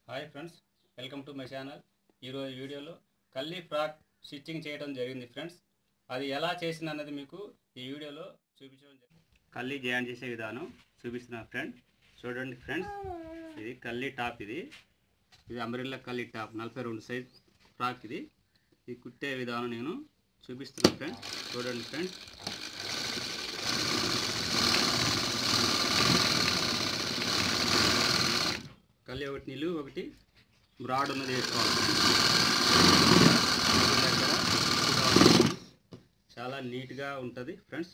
Hi friends welcome to my channel ఈరోజు వీడియోలో కల్లీ frock stitching చేయడం జరిగింది ఫ్రెండ్స్ అది ఎలా చేసిన అన్నది మీకు ఈ వీడియోలో చూపించడం జరిగింది కల్లీ జాయిన్ చేసే విధానం చూపిస్తున్నా ఫ్రెండ్ చూడండి ఫ్రెండ్స్ ఇది కల్లీ టాప్ ఇది ఇది అంబ్రెల్లా కల్లీ టాప్ నలభై రెండు సైజ్ ఫ్రాక్ ఇది ఇది కుట్టే విధానం నేను చూపిస్తున్నా ఫ్రెండ్స్ చూడండి ఫ్రెండ్స్ కళ్ళి ఒకటి నిలువు ఒకటి బ్రాడ్ ఉన్నది వేసుకోవాలి దగ్గర చాలా నీట్గా ఉంటుంది ఫ్రెండ్స్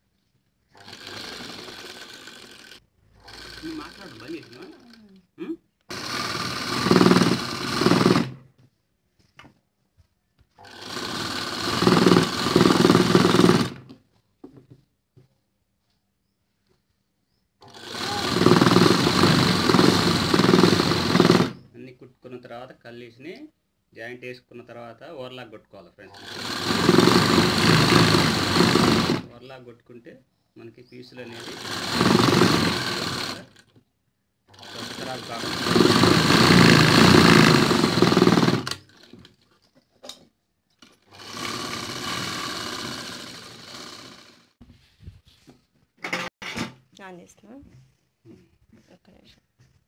నువ్వు మాట్లాడు బంద్ చేసినా ఉం? అన్ని కుట్టుకున్న తర్వాత కల్లీస్ని జాయింట్ వేసుకున్న తర్వాత ఓవర్లాక్ కొట్టుకోవాలి ఫ్రెండ్స్ ఓవర్లాక్ కొట్టుకుంటే మనకి పీసులు అనేది ఖరాబ్ కాకుండా ఆన్ చేస్తున్నా ఒక్క నిమిషం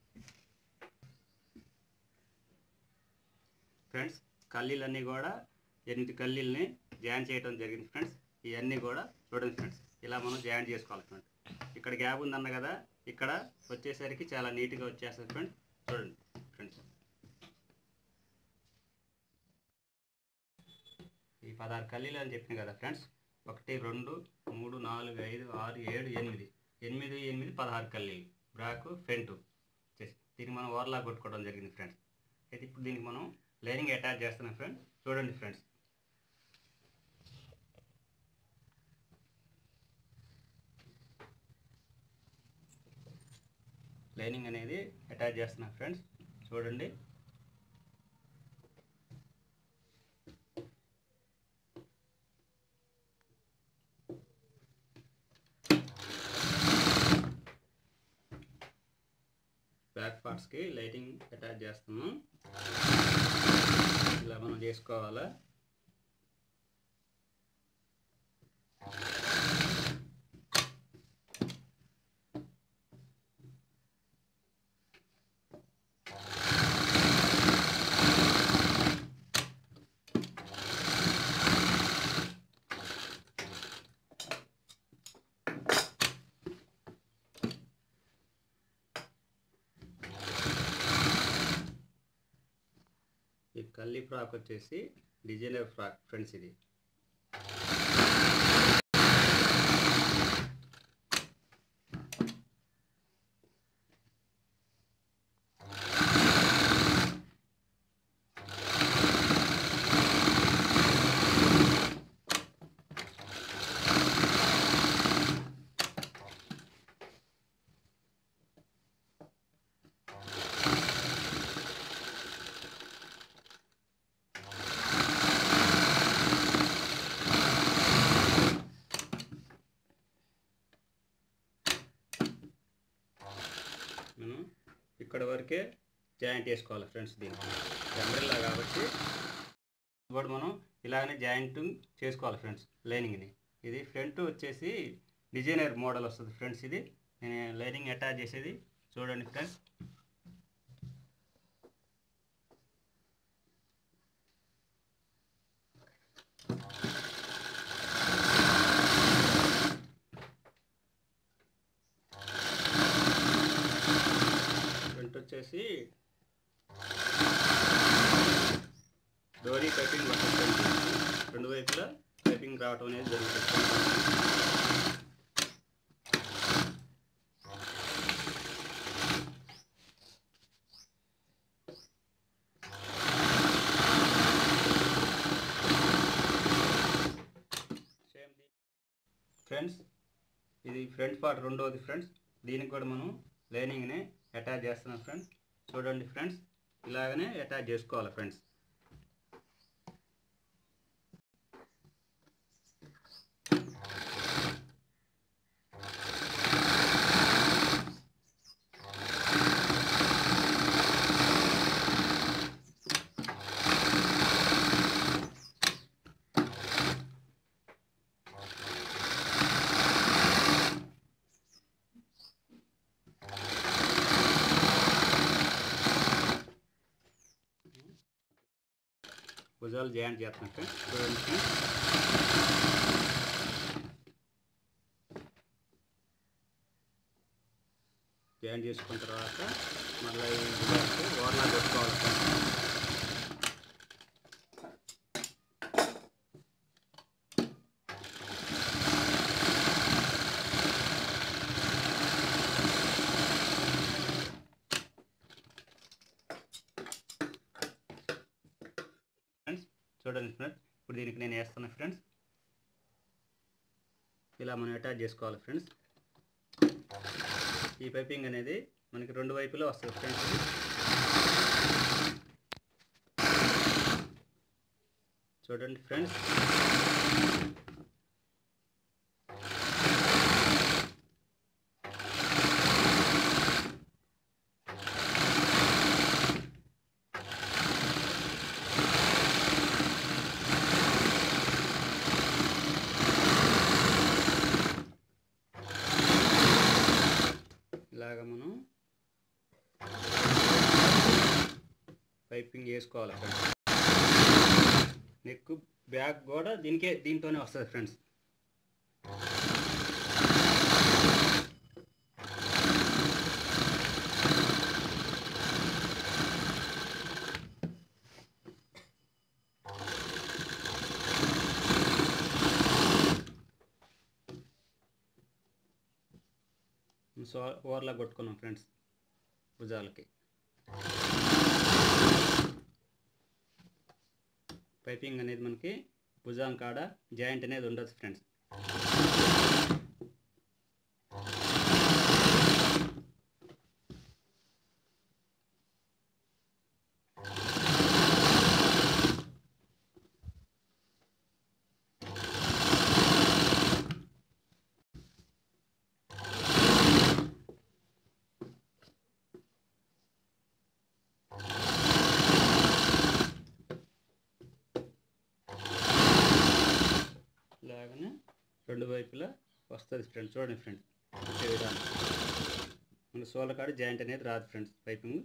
ఫ్రెండ్స్ కల్లీలన్నీ కూడా ఎనిమిది కల్లీలని జాయిన్ చేయడం జరిగింది ఫ్రెండ్స్ ఇవన్నీ కూడా చూడండి ఫ్రెండ్స్ ఇలా మనం జాయిన్ చేసుకోవాలి ఫ్రెండ్స్ ఇక్కడ గ్యాప్ ఉందన్న కదా ఇక్కడ వచ్చేసరికి చాలా నీట్గా వచ్చేస్తుంది ఫ్రెండ్స్ చూడండి ఫ్రెండ్స్ ఈ పదహారు కల్లీలు అని చెప్పిన కదా ఫ్రెండ్స్ ఒకటి రెండు మూడు నాలుగు ఐదు ఆరు ఏడు ఎనిమిది ఎనిమిది ఎనిమిది పదహారు కల్లీలు బ్రాక్ ఫ్రంట్ చేసి దీనికి మనం ఓవర్లా కొట్టుకోవడం జరిగింది ఫ్రెండ్స్ అయితే ఇప్పుడు దీనికి మనం లైనింగ్ అటాచ్ చేస్తున్నాం ఫ్రెండ్స్ చూడండి ఫ్రెండ్స్ లైనింగ్ అనేది అటాచ్ చేస్తున్నాం ఫ్రెండ్స్ చూడండి బ్యాక్ పార్ట్స్కి లైటింగ్ అటాచ్ చేస్తాము ఇలా మనం చేసుకోవాలా ఈ కల్లీ ఫ్రాక్ వచ్చేసి డిజైనర్ ఫ్రాక్ ఫ్రెండ్స్ ఇది మనం ఇక్కడ వరకే జాయింట్ వేసుకోవాలి ఫ్రెండ్స్ దీనికి అంబ్రెల్లా కాబట్టి కూడా మనం ఇలాగనే జాయింట్ చేసుకోవాలి ఫ్రెండ్స్ లైనింగ్ని ఇది ఫ్రంట్ వచ్చేసి డిజైనర్ మోడల్ వస్తుంది ఫ్రెండ్స్ ఇది నేను లైనింగ్ అటాచ్ చేసేది చూడండి ఫ్రెండ్స్ ఫ్రంట్ వచ్చేసి డోరీ పైపింగ్ వస్తుంది రెండు వైపులా పైపింగ్ రావటం అనేది జరుగుతుంది సేమ్ ఫ్రెండ్స్ ఇది ఫ్రంట్ పార్ట్ రెండవది ఫ్రెండ్స్ దీనికి కూడా మనం లైనింగ్ని అటాచ్ చేస్తున్నాం ఫ్రెండ్స్ చూడండి ఫ్రెండ్స్ ఇలాగనే అటాచ్ చేసుకోవాలి ఫ్రెండ్స్ భుజాలు జాయింట్ చేస్తున్నాం ఫ్రెండ్స్ చూడండి ఫ్రెండ్స్ జాయింట్ చేసుకున్న తర్వాత మళ్ళీ ఈ భుజాలకు ఓర్లా కొట్టుకోవాలి ఫ్రెండ్స్ ఫ్రెండ్స్ చూడండి ఫ్రెండ్స్ ఇప్పుడు దీనికి నేను వేస్తున్నా ఫ్రెండ్స్ ఇలా మనం అటాచ్ చేసుకోవాలి ఫ్రెండ్స్ ఈ పైపింగ్ అనేది మనకి రెండు వైపులో వస్తుంది ఫ్రెండ్స్ చూడండి ఫ్రెండ్స్ ఇలాగ మనం పైపింగ్ వేసుకోవాలి ఫ్రెండ్స్ నెక్ బ్యాక్ కూడా దీనికే దీంతోనే వస్తుంది ఫ్రెండ్స్ సో ఓవర్లా కొట్టుకున్నాం ఫ్రెండ్స్ భుజాలకి పైపింగ్ అనేది మనకి భుజం కాడ జాయింట్ అనేది ఉండదు ఫ్రెండ్స్ ఇలాగనే రెండు వైపులా వస్తుంది ఫ్రెండ్స్ చూడండి ఫ్రెండ్స్ ఇచ్చే విధానం మన సోల కాడ జాయింట్ అనేది రాదు ఫ్రెండ్స్ పైపింగ్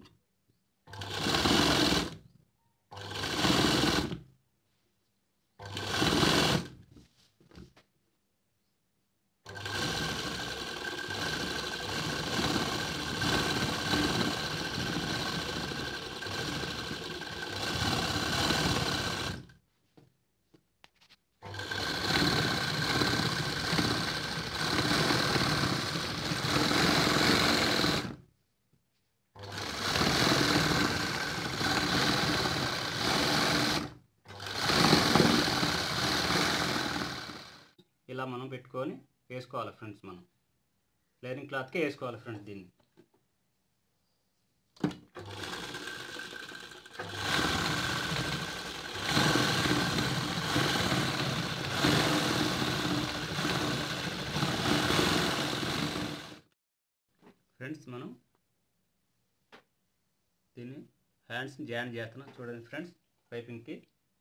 ఇలా మనం పెట్టుకొని వేసుకోవాలి ఫ్రెండ్స్ మనం లైనింగ్ క్లాత్కే వేసుకోవాలి ఫ్రెండ్స్ దీన్ని ఫ్రెండ్స్ మనం దీన్ని హ్యాండ్స్ని జాయిన్ చేస్తున్నాం చూడండి ఫ్రెండ్స్ పైపింగ్కి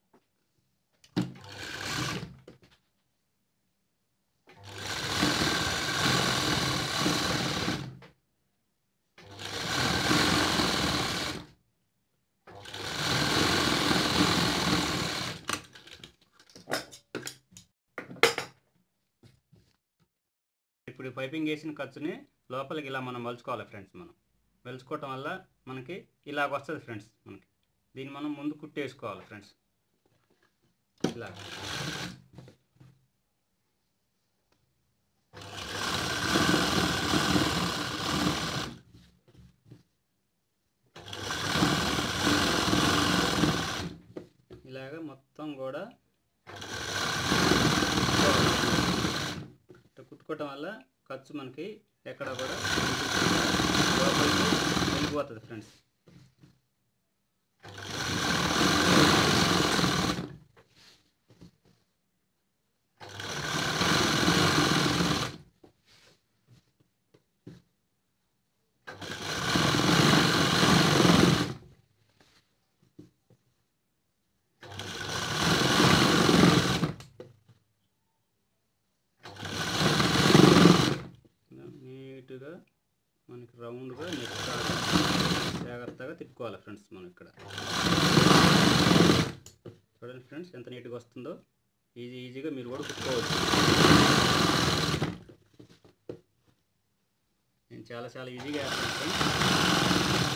ఇప్పుడు ఈ పైపింగ్ వేసిన ఖర్చుని లోపలికి ఇలా మనం మలుచుకోవాలి ఫ్రెండ్స్ మనం మలుచుకోవటం వల్ల మనకి ఇలాగ వస్తుంది ఫ్రెండ్స్ మనకి దీన్ని మనం ముందు కుట్టేసుకోవాలి ఫ్రెండ్స్ ఇలా ఇలాగ మొత్తం కూడా ఇట్లా కుట్టుకోవటం వల్ల ఖర్చు మనకి ఎక్కడ కూడా లోపలికి వెళ్ళిపోతుంది ఫ్రెండ్స్ ఇలా నీట్గా మనకి రౌండ్గా నెక్ జాగ్రత్తగా తిప్పుకోవాలి ఫ్రెండ్స్ మనం ఇక్కడ చూడండి ఫ్రెండ్స్ ఎంత నీట్గా వస్తుందో ఈజీ ఈజీగా మీరు కూడా కుట్టుకోవచ్చు నేను చాలా చాలా ఈజీగా వేస్తాను ఫ్రెండ్స్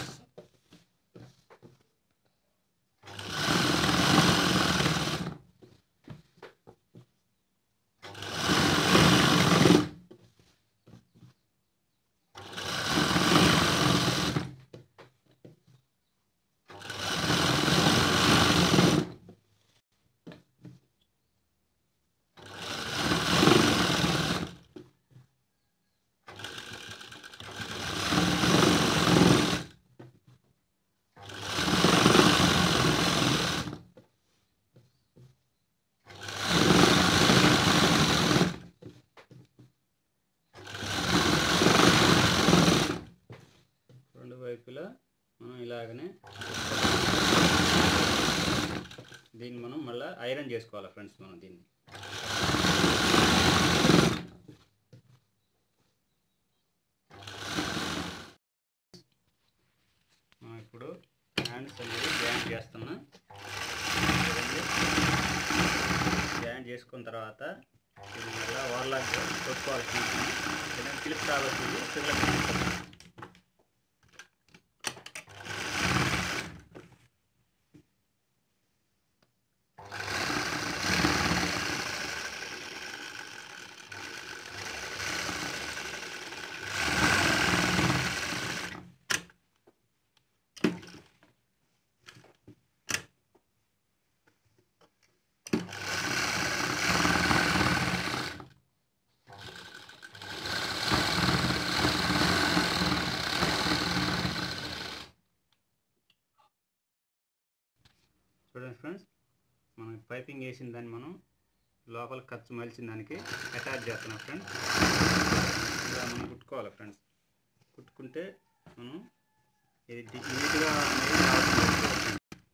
రెండు వైపులా మనం ఇలాగనే దీన్ని మనం మళ్ళీ ఐరన్ చేసుకోవాలి ఫ్రెండ్స్ మనం దీన్ని మనం ఇప్పుడు హ్యాండ్స్ అనేది జాయింట్ చేస్తున్నా చూడండి జాయింట్ చేసుకున్న తర్వాత ఇది మళ్ళీ ఓవర్లాక్ కొట్టుకోవాలి క్లిప్ కావాల్సింది పిల్లలకి చూడండి ఫ్రెండ్స్ మనం పైపింగ్ వేసిన దాన్ని మనం లోపల ఖర్చు మలిచిన దానికి అటాచ్ చేస్తున్నాం ఫ్రెండ్స్ ఇలా మనం కుట్టుకోవాలి ఫ్రెండ్స్ కుట్టుకుంటే మనం ఇది డి- నీట్గా అనేది రావాలి.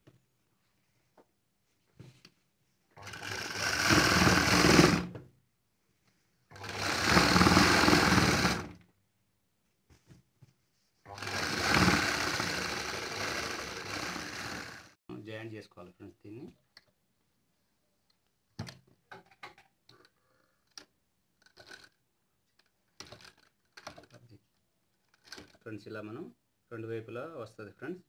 జాయిన్ చేసుకోవాలి ఫ్రెండ్స్ దీన్ని ఫ్రెండ్స్ ఇలా మనం రెండు వైపులా వస్తుంది ఫ్రెండ్స్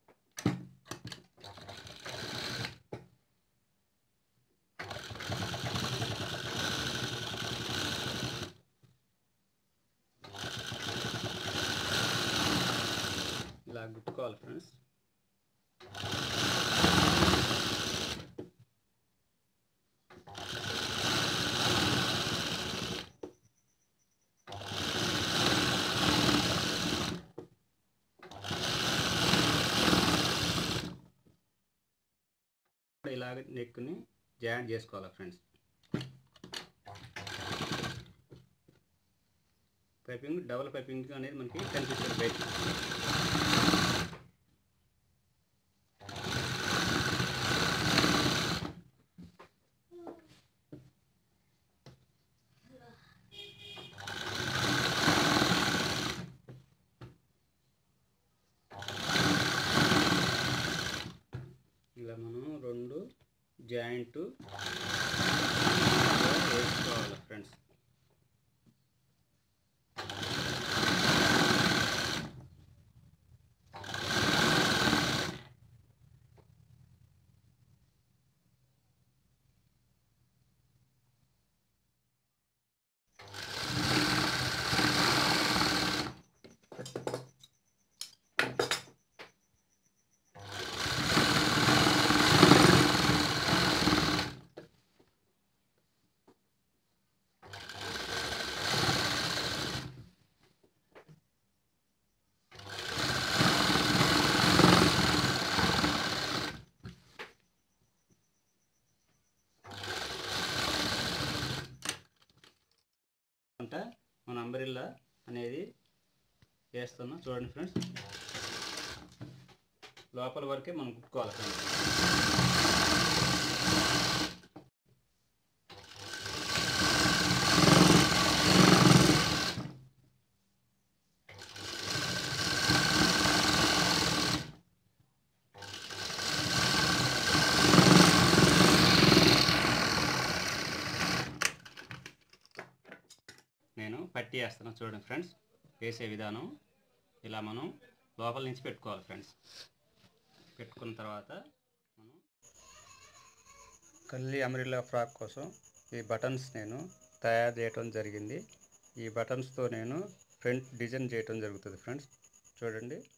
ఇలా గుట్టుకోవాలి ఫ్రెండ్స్ ఇలాగ నెక్కుని జాయింట్ చేసుకోవాలి ఫ్రెండ్స్ పైపింగ్ డబుల్ పైపింగ్ అనేది మనకి కనిపిస్తుంది బయట ఇలా మనం రెండు జాయింట్ వేసుకోవాలి ఫ్రెండ్స్ అంటే మన అంబరిల్లా అనేది వేస్తున్నాం చూడండి ఫ్రెండ్స్ లోపల వరకే మనం కుట్టుకోవాలి ఫ్రెండ్స్ వేస్తున్నాం చూడండి ఫ్రెండ్స్ వేసే విధానం ఇలా మనం లోపల నుంచి పెట్టుకోవాలి ఫ్రెండ్స్ పెట్టుకున్న తర్వాత మనం కల్లి అమరిల్లా ఫ్రాక్ కోసం ఈ బటన్స్ నేను తయారు చేయటం జరిగింది ఈ బటన్స్తో నేను ఫ్రంట్ డిజైన్ చేయటం జరుగుతుంది ఫ్రెండ్స్ చూడండి